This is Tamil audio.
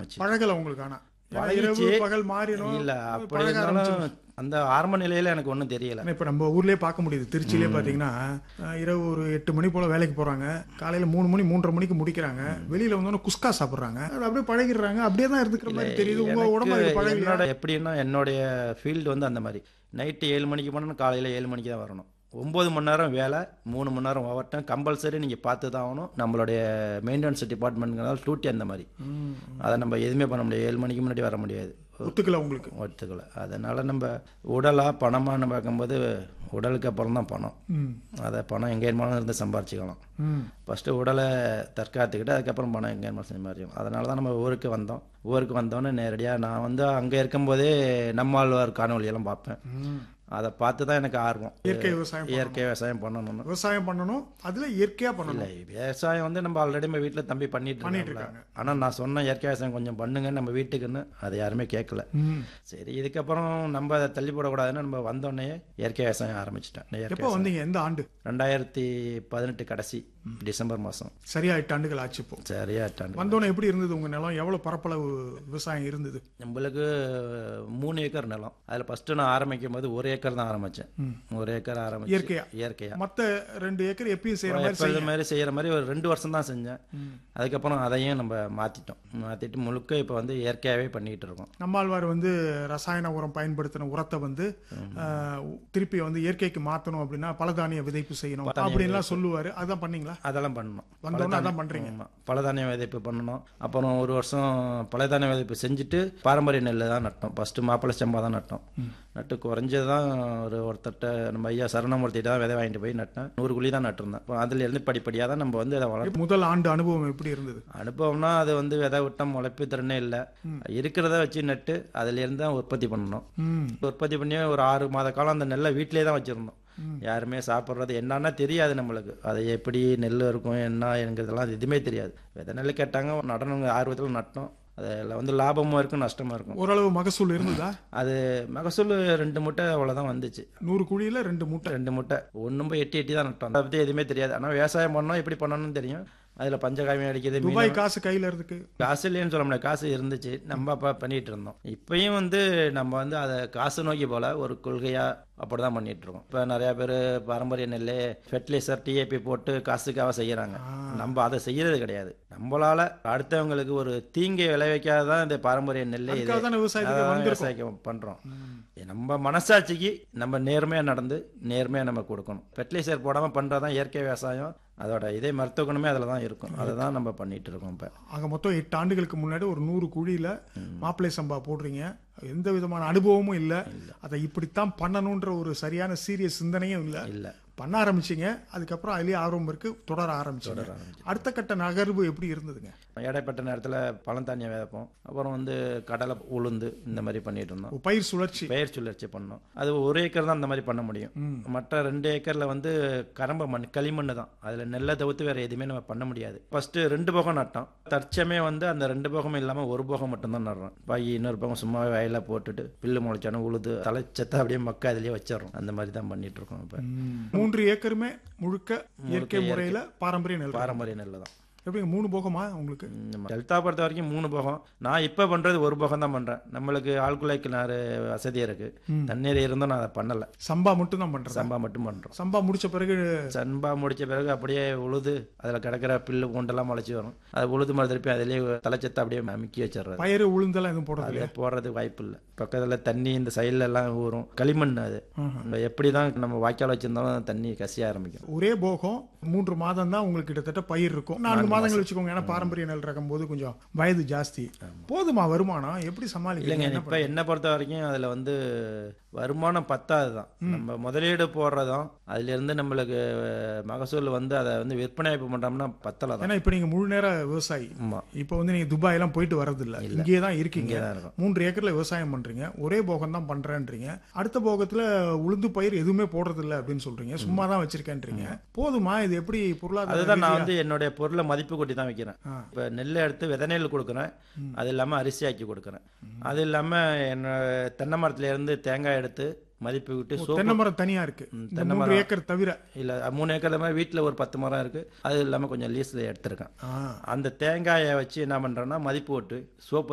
ஆரம்பிச்சு பழகல உங்களுக்கு ஆனா ஏன்னா பழகிச்சு. இரவு பகல் மாறிடும் இல்ல அப்படி பழக இருந்தாலும் அந்த ஆரம்ப நிலையில எனக்கு ஒன்றும் தெரியல ஆனா இப்ப நம்ம ஊர்லயே பார்க்க முடியுது திருச்சியிலே பாத்தீங்கன்னா அஹ், இரவு ஒரு எட்டு மணி போல வேலைக்கு போறாங்க காலையில மூணு மணி மூன்றரை மணிக்கு முடிக்கிறாங்க வெளியில வந்தோன்னே குஸ்கா சாப்பிடுறாங்க அது அப்படியே பழகிடுறாங்க அப்படியே தான் இருந்துக்கிற மாதிரி தெரியுது உங்க உடம்பு எனக்கு அதுக்கு பழகலையா என்னோட எப்படின்னா என்னுடைய ஃபீல்டு வந்து அந்த மாதிரி நைட்டு ஏழு மணிக்கு போனால் காலையில் ஏழு மணிக்கு தான் வரணும் ஒம்பது மணி நேரம் வேலை மூணு மணி நேரம் ஓவர்டைம் கம்பல்சரி நீங்கள் பார்த்து தான் ஆகணும் நம்மளுடைய மெயின்டெனன்ஸ் டிபார்ட்மெண்ட்ங்கிறதால டியூட்டி அந்த மாதிரி ம். அதை நம்ம எதுவுமே பண்ண முடியாது ஏழு மணிக்கு முன்னாடி வர முடியாது ஒத்துக்கல உங்களுக்கு ஒத்துக்கல அதனால் நம்ம உடலா பணமான்னு பார்க்கும்போது உடலுக்கு அப்புறம் தான் பணம் ம் அதை பணம் எங்கே இருந்தாலும் இருந்து சம்பாரிச்சிக்கலாம் ம் ஃபஸ்ட்டு உடலை தற்காத்துக்கிட்டு அதுக்கப்புறம் பணம் எங்கே இருந்தாலும் சம்பாரிச்சிக்கலாம் அதனால தான் நம்ம ஊருக்கு வந்தோம் ஊருக்கு வந்தோன்னே நேரடியாக நான் வந்து அங்கே இருக்கும்போதே நம்மாழ்வார் காணொலியெல்லாம் பார்ப்பேன் ம். அதை பார்த்து தான் எனக்கு ஆர்வம் இயற்கை விவசாயம் இயற்கை விவசாயம் பண்ணணும்னு விவசாயம் பண்ணணும் அதுல இயற்கையா பண்ணணும் இல்லை விவசாயம் வந்து நம்ம ஆல்ரெடி நம்ம வீட்டில் தம்பி பண்ணிட்டு பண்ணிட்டு இருக்காங்க இருக்காங்க. ஆனால் நான் சொன்ன இயற்கை விவசாயம் கொஞ்சம் பண்ணுங்க நம்ம வீட்டுக்குன்னு அதை யாருமே கேட்கல ம். சரி இதுக்கப்புறம் நம்ம அதை தள்ளி போடக்கூடாதுன்னு நம்ம வந்தோடனே இயற்கை விவசாயம் ஆரம்பிச்சிட்டேன் இயற்கை எப்போ வந்தீங்க எந்த ஆண்டு ரெண்டாயிரத்தி பதினெட்டு கடைசி டிசம்பர் மாதம் சரியா எட்டு ஆண்டுகள் ஆச்சு இப்போ சரியா டாண்டு வந்தோடனே எப்படி இருந்தது உங்க நிலம் எவ்வளவு பரப்பளவு விவசாயம் இருந்தது நம்மளுக்கு மூணு ஏக்கர் நிலம் அதில் ஃபஸ்ட்டு நான் ஆரம்பிக்கும் போது ஒரு ஏக்கர் தான் ஆரம்பித்தேன் ஒரு ஏக்கர் ஆரம்பிச்சு இயற்கையா? இயற்கையா மத்த ரெண்டு ஏக்கர் எப்பயும் செய்யற மாதிரி எப்பொழுது மாதிரி செய்கிற மாதிரி ஒரு ரெண்டு வருஷம் தான் செஞ்சேன் அதுக்கப்புறம் அதையும் நம்ம மாற்றிட்டோம் மாற்றிட்டு முழுக்க இப்போ வந்து இயற்கையாகவே பண்ணிகிட்டு இருக்கோம் நம்மாழ்வார் வந்து ரசாயன உரம் பயன்படுத்தின உரத்தை வந்து ஆஹ், திருப்பி வந்து இயற்கைக்கு மாத்தணும் அப்படின்னா பலதானிய விதைப்பு செய்யணும் அப்படின்லாம் சொல்லுவாரு அதான் பண்ணீங்களா அதெல்லாம் பண்ணணும் வந்தோடனே அதான் பண்றீங்க ஆமாம் பலதானிய விதைப்பு பண்ணணும் அப்புறம் ஒரு வருஷம் பலதானிய விதைப்பு செஞ்சுட்டு பாரம்பரிய நெல் தான் நட்டோம் ஃபஸ்ட்டு மாப்பிள்ளை செம்பா தான் நட்டோம் நட்டு குறைஞ்சது தான் ஒரு ஒருத்தட்ட நம்ம ஐயா சரணமூர்த்திட்ட தான் விதை வாங்கிட்டு போய் நட்டேன் நூறு குழி தான் நட்டிருந்தேன் அப்போ அதுல இருந்து படிப்படியாக தான் நம்ம வந்து அதை வளர்த்து முதல் ஆண்டு அனுபவம் எப்படி இருந்தது அனுபவம்னா அது வந்து விதை விட்டம் முளைப்பு திறனே இல்லை இருக்கிறத வச்சு நட்டு அதுலேருந்து தான் உற்பத்தி பண்ணணும் ம் உற்பத்தி பண்ணி ஒரு ஆறு மாத காலம் அந்த நெல்லை வீட்டிலே தான் வச்சுருந்தோம் யாருமே சாப்பிட்றது என்னன்னா தெரியாது நம்மளுக்கு அது எப்படி நெல் இருக்கும் என்னங்கிறதெல்லாம் அது எதுவுமே தெரியாது விதை நெல் கேட்டாங்க நடனங்க ஆர்வத்தில் நட்டோம் அதில் வந்து லாபமும் இருக்கும் நஷ்டமும் இருக்கும் ஓரளவு மகசூல் இருந்ததா அது மகசூல் ரெண்டு மூட்டை அவ்வளோதான் வந்துச்சு நூறு குழியில ரெண்டு மூட்டை ரெண்டு மூட்டை ஒன்றும் போய் எட்டி எட்டி தான் நட்டோம் அதை பற்றி எதுவுமே தெரியாது ஆனால் விவசாயம் பண்ணோம் எப்படி பண்ணணும்னு தெரியும் அதில் பஞ்சகாவியம் அடிக்கிறது மீன் துபாய் காசு கையில இருக்கு காசு இல்லைன்னு சொல்ல முடியாது காசு இருந்துச்சு நம்ம அப்போ பண்ணிட்டு இருந்தோம் இப்பயும் வந்து நம்ம வந்து அதை காசு நோக்கி போல ஒரு கொள்கையா அப்படிதான் பண்ணிட்டு இருக்கோம் இப்போ நிறைய பேர் பாரம்பரிய நெல் ஃபெர்டிலைசர் டிஏபி போட்டு காசுக்காக செய்யறாங்க நம்ம அதை செய்யறது கிடையாது நம்மளால அடுத்தவங்களுக்கு ஒரு தீங்கை விளைவிக்காதான் இந்த பாரம்பரிய நெல்லை இது அதுக்காக தானே விவசாயத்துக்கு அதான் வந்திருக்கோம் விவசாயம் பண்றோம் நம்ம மனசாட்சிக்கு நம்ம நேர்மையா நடந்து நேர்மையா நம்ம கொடுக்கணும் ஃபெர்டிலைசர் போடாம பண்றதான் இயற்கை விவசாயம் அதோட இதே மருத்துவ குணமே அதில் தான் இருக்கும் அதை தான் நம்ம பண்ணிட்டு இருக்கோம் இப்போ ஆக மொத்தம் எட்டு ஆண்டுகளுக்கு முன்னாடி ஒரு நூறு குழியில மாப்பிள்ளை சம்பா போடுறீங்க எந்த விதமான அனுபவமும் இல்ல அதை இப்படித்தான் பண்ணணுன்ற ஒரு சரியான சீரியஸ் சிந்தனையும் இல்ல இல்லை பண்ண ஆரம்பிச்சீங்க அதுக்கப்புறம் அதுலயே ஆர்வம் இருக்கு தொடர ஆரம்பிச்சீங்க அடுத்த கட்ட நகர்வு எப்படி இருந்ததுங்க இடைப்பட்ட நேரத்தில் பழந்தானியம் விதைப்போம் அப்புறம் வந்து கடலை உளுந்து இந்த மாதிரி பண்ணிட்டு இருந்தோம் ஒரு பயிர் சுழற்சி பயிர் சுழற்சி பண்ணோம் அது ஒரு ஏக்கர் தான் அந்த மாதிரி பண்ண முடியும் மற்ற ரெண்டு ஏக்கரில் வந்து கரம்ப மண் களிமண் தான் அதில் நெல்லை தவிர்த்து வேறு எதுவுமே நம்ம பண்ண முடியாது ஃபஸ்ட்டு ரெண்டு போகம் நட்டோம் தற்சமே வந்து அந்த ரெண்டு போகமும் இல்லாமல் ஒரு போகம் மட்டும்தான் நடுறோம் பாக்கி இன்னொரு போகம் சும்மா வயலில் போட்டுட்டு பில்லு முளைச்சானு உழுது தலைச்சத்தை அப்படியே மக்கா அதிலேயே வச்சிடறோம் அந்த மாதிரி தான் பண்ணிட்டு இருக்கோம் இப்போ மூன்று ஏக்கருமே முழுக்க இயற்கை முறையில பாரம்பரிய நெல் பாரம்பரிய நெல் தான் எப்படிங்க மூணு போகமா உங்களுக்கு ம், டெல்டா பொறுத்த வரைக்கும் மூணு போகம் நான் இப்போ பண்ணுறது ஒரு போகம் தான் பண்ணுறேன் நம்மளுக்கு ஆழ்குழாய் கிணறு வசதி இருக்கு தண்ணீர் இருந்தும் நான் அதை பண்ணலை சம்பா மட்டும் தான் பண்றேன் சம்பா மட்டும் பண்ணுறோம் சம்பா முடிச்ச பிறகு சம்பா முடிச்ச பிறகு அப்படியே உழுது அதில் கிடக்கிற பில்லு பூண்டெல்லாம் முளைச்சி வரும் அது உழுது மாதிரி திருப்பி அதிலேயே தலைச்சத்தை அப்படியே அமுக்கி வச்சிடுறது பயிறு உளுந்தெல்லாம் எதுவும் போடுறது அதே போடுறதுக்கு வாய்ப்பு இல்லை பக்கத்தில் தண்ணி இந்த சைடுல எல்லாம் ஊறும் களிமண் அது நம்ம எப்படி தான் நம்ம வாய்க்கால் வச்சிருந்தாலும் தண்ணி கசிய ஆரம்பிக்கும் ஒரே போகம் மூன்று மாதம் தான் உங்களுக்கு கிட்டத்தட்ட பயிர் இருக்கும் நான்கு மாதங்கள் வச்சுக்கோங்க ஏன்னா பாரம்பரிய நெல் ரகம் போது கொஞ்சம் வயது ஜாஸ்தி போதுமா வருமானம் எப்படி இல்லைங்க சமாளிக்கலைங்க இப்போ என்னை பொறுத்த வரைக்கும் அதில் வந்து வருமானம் பத்தாது தான் நம்ம முதலீடு போடுறதும் அதுலேருந்து நம்மளுக்கு மகசூல் வந்து அதை வந்து விற்பனை இப்போ பண்ணுறோம்னா பத்தலை தான் ஏன்னா இப்ப நீங்க முழு நேர விவசாயி ஆமாம் இப்போ வந்து நீங்க துபாய் எல்லாம் போயிட்டு வர்றது இல்ல இங்கேயே தான் இருக்கீங்க இங்கே தான் இருக்கும் மூன்று ஏக்கர்ல விவசாயம் பண்றீங்க ஒரே போகம் தான் பண்றேன்றீங்க அடுத்த போகத்துல உளுந்து பயிர் எதுவுமே போடுறது இல்ல அப்படின்னு சொல்றீங்க சும்மா தான் வச்சிருக்கேன்றீங்க போதுமா இது எப்படி பொருளாதார அதுதான் நான் ரீதியா- வந்து என்னுடைய பொருளை மதிப்பு கூட்டி தான் வைக்கிறேன் ஆ. இப்போ நெல்லை எடுத்து விதை நெல் கொடுக்குறேன் அது இல்லாமல் அரிசி ஆக்கி கொடுக்குறேன் அது இல்லாமல் என்னோட தென்னை மரத்துல இருந்து தேங்காய் எடுத்து மதிப்பு விட்டு சோப்பு தென்னை மரம் தனியா இருக்கு இந்த தென்னை மூன்று ஏக்கர் தவிர இல்லை மூணு ஏக்கர் மாதிரி வீட்டில் ஒரு பத்து மரம் இருக்குது அது இல்லாமல் கொஞ்சம் லீஸில் எடுத்திருக்கேன் ஆ அந்த தேங்காயை வச்சு என்ன பண்ணுறேன்னா மதிப்பு விட்டு சோப்பு